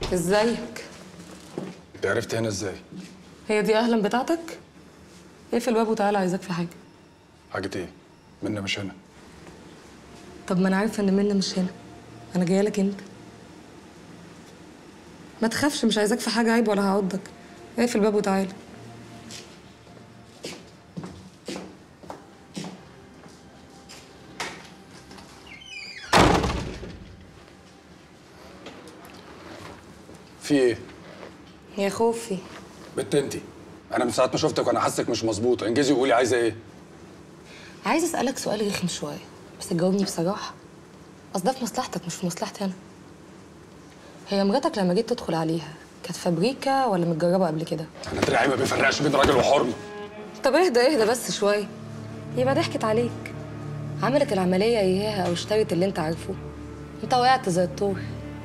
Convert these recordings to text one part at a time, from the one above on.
ازيك انت عرفت هنا ازاي؟ هي دي اهلا بتاعتك اقفل الباب وتعالى عايزاك في حاجه حاجة ايه؟ منا مش هنا طب ما انا عارفه ان منى مش هنا انا جايه لك انت ما تخافش مش عايزاك في حاجه عيب ولا هعضك اقفل الباب وتعالى في ايه؟ يا خوفي بنت انتي انا من ساعة ما شفتك وانا حاسك مش مظبوط انجزي وقولي عايزة ايه؟ عايز اسالك سؤال رخم شويه بس تجاوبني بصراحه اصل ده في مصلحتك مش في مصلحتي انا هي مراتك لما جيت تدخل عليها كانت فابريكا ولا متجربه قبل كده انا دراعي ما بيفرقش بين راجل وحرمة طب اهدى اهدى بس شويه يبقى ضحكت عليك عملت العمليه اياها او اشترت اللي انت عارفه انت وقعت زي الطور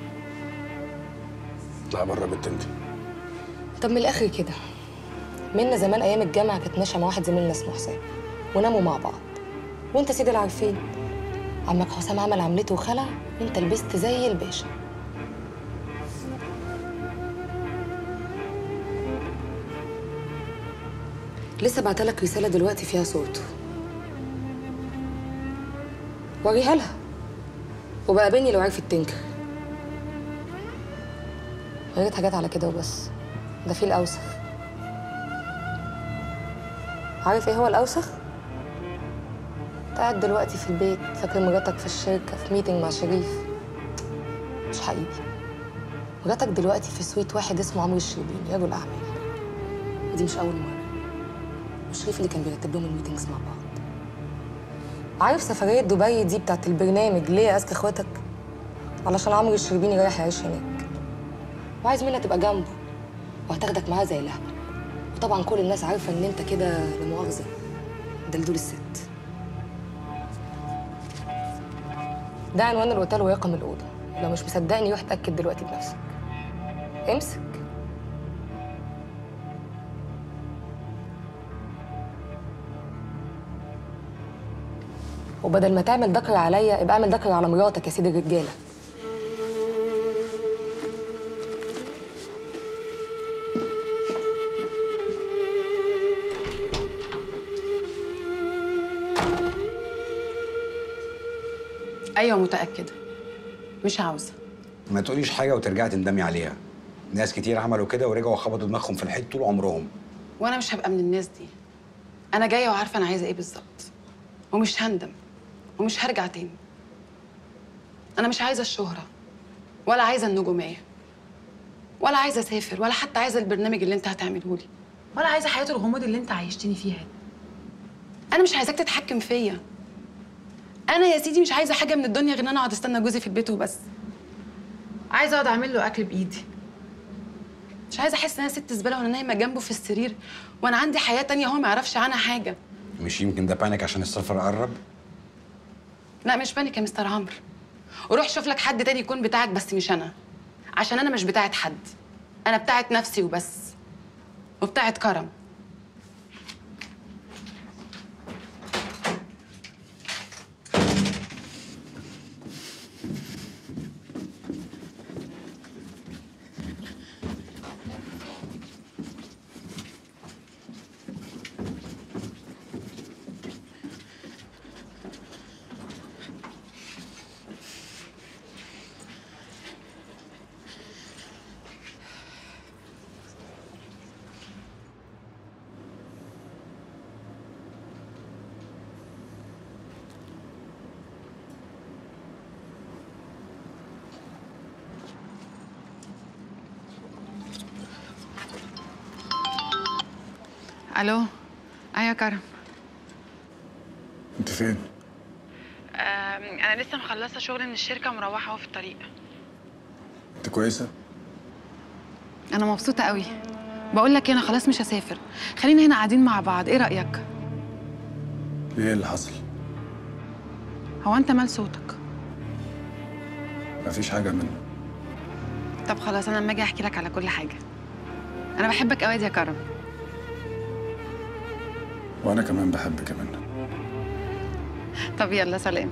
اطلعي بره بنت انتي طب من الاخر كده منا زمان ايام الجامعه كانت ماشيه مع واحد زميلنا اسمه حسام وناموا مع بعض وانت سيدي العارفين عمك حسام عمل عملته وخلع وانت لبست زي الباشا لسه بعتلك رساله دلوقتي فيها صورته وريها لها وبقابلني لو عرفت تنكر يا ريت حاجات على كده وبس ده فيه الأوسخ عارف ايه هو الأوسخ؟ انت قاعد دلوقتي في البيت فاكر مراتك في الشركة في ميتنج مع شريف مش حقيقي مراتك دلوقتي في سويت واحد اسمه عمرو الشربيني رجل أعمال ودي مش أول مرة وشريف اللي كان بيرتب لهم الميتنجز مع بعض عارف سفرية دبي دي بتاعت البرنامج ليه يا أذكى اخواتك؟ علشان عمرو الشربيني رايح يعيش هناك وعايز منها تبقى جنبه وهتاخدك معاه زي لهبل وطبعا كل الناس عارفه ان انت كده لا مؤاخذه دلدول الست ده عنوان الاوتيل ورقم الاوضه لو مش مصدقني روح اتاكد دلوقتي بنفسك امسك وبدل ما تعمل ذكر عليا يبقى اعمل ذكر على مراتك يا سيد الرجاله ايوه متاكده مش عاوزه ما تقوليش حاجه وترجعي تندمي عليها ناس كتير عملوا كده ورجعوا خبطوا دماغهم في الحيط طول عمرهم وانا مش هبقى من الناس دي انا جايه وعارفه انا عايزه ايه بالظبط ومش هندم ومش هرجع تاني انا مش عايزه الشهره ولا عايزه النجوميه ولا عايزه اسافر ولا حتى عايزه البرنامج اللي انت هتعمله لي ولا عايزه حياه الغموض اللي انت عايشتني فيها دي انا مش عايزاك تتحكم فيا انا يا سيدي مش عايزه حاجه من الدنيا غير ان انا اقعد استنى جوزي في البيت وبس عايزه اقعد اعمل له اكل بايدي مش عايزه احس ان انا ست زباله وانا نايمه جنبه في السرير وانا عندي حياه تانية هو ما يعرفش عنها حاجه مش يمكن ده بانك عشان السفر قرب لا مش بانك يا مستر عمرو وروح شوف لك حد تاني يكون بتاعك بس مش انا عشان انا مش بتاعت حد انا بتاعت نفسي وبس وبتاعت كرم الو ايوه يا كرم انت فين؟ انا لسه مخلصه شغل من الشركه ومروحه اهو في الطريق انت كويسة؟ انا مبسوطه قوي بقول لك إيه، انا خلاص مش هسافر خلينا هنا قاعدين مع بعض ايه رايك ايه اللي حصل؟ هو انت مال صوتك مفيش حاجة منه طب خلاص انا لما اجي احكي لك على كل حاجه انا بحبك قوي يا كرم وانا كمان بحبك يا منى طب يلا سلام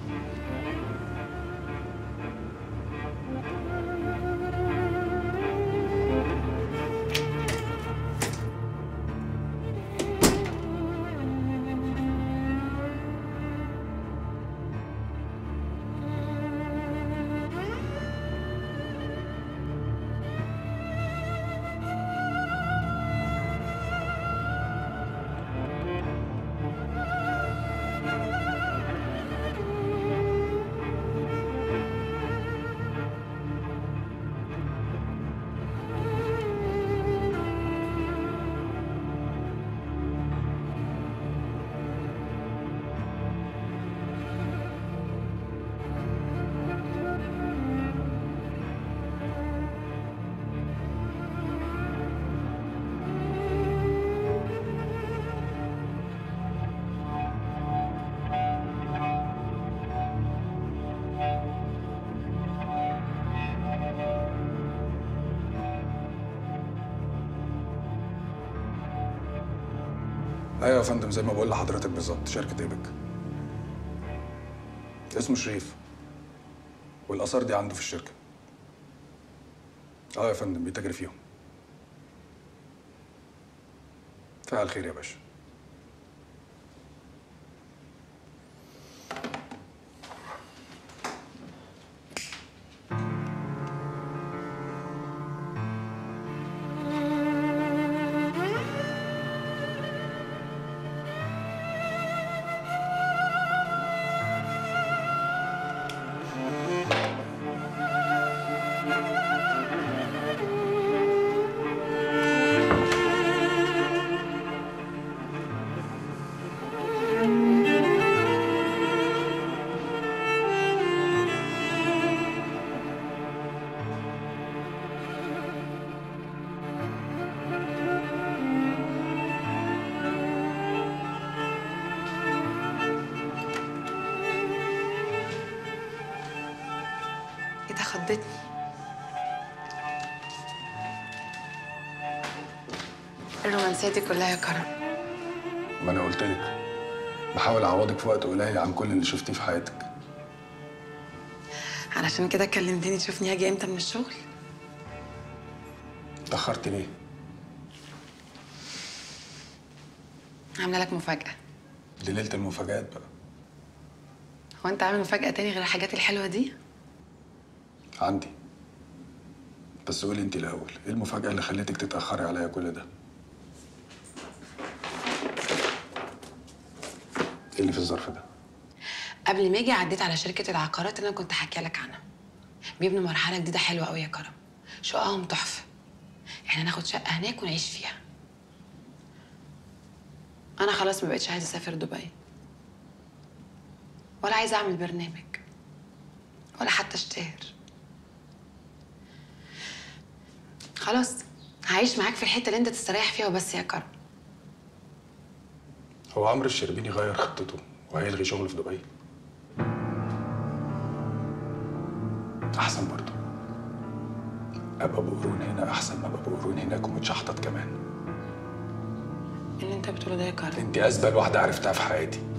ايوه يا فندم زي ما بقول لحضرتك بالظبط شركه ايبك اسمه شريف والاثار دي عنده في الشركه اه يا فندم بيتاجر فيهم فعل خير يا باشا ايه ده خضتني الرومانسية دي كلها يا كرم ما انا قلت لك بحاول اعوضك في وقت قليل عن كل اللي شفتيه في حياتك علشان كده كلمتني تشوفني هاجي امتى من الشغل اتاخرت ليه عامله لك مفاجأة دي ليله المفاجآت بقى هو انت عامل مفاجأة تاني غير الحاجات الحلوة دي؟ عندي بس قولي انت الاول ايه المفاجاه اللي خلتك تتاخري عليا كل ده ايه اللي في الظرف ده قبل ما اجي عديت على شركة العقارات اللي انا كنت حكي لك عنها بيبنوا مرحلة جديدة حلوة قوي يا كرم شققهم تحفة احنا ناخد شقة هناك ونعيش فيها انا خلاص ما بقتش عايزة اسافر دبي ولا عايزة اعمل برنامج ولا حتى اشتهر خلاص هعيش معاك في الحتة اللي انت تستريح فيها وبس يا كرم هو عمرو الشربيني غير خطته وهيلغي شغله في دبي احسن برضه ابقى بقرون هنا احسن ما ابقى بقرون هناك ومتشحطط كمان اللي انت بتقوله ده يا كرم انت ازبل واحده عرفتها في حياتي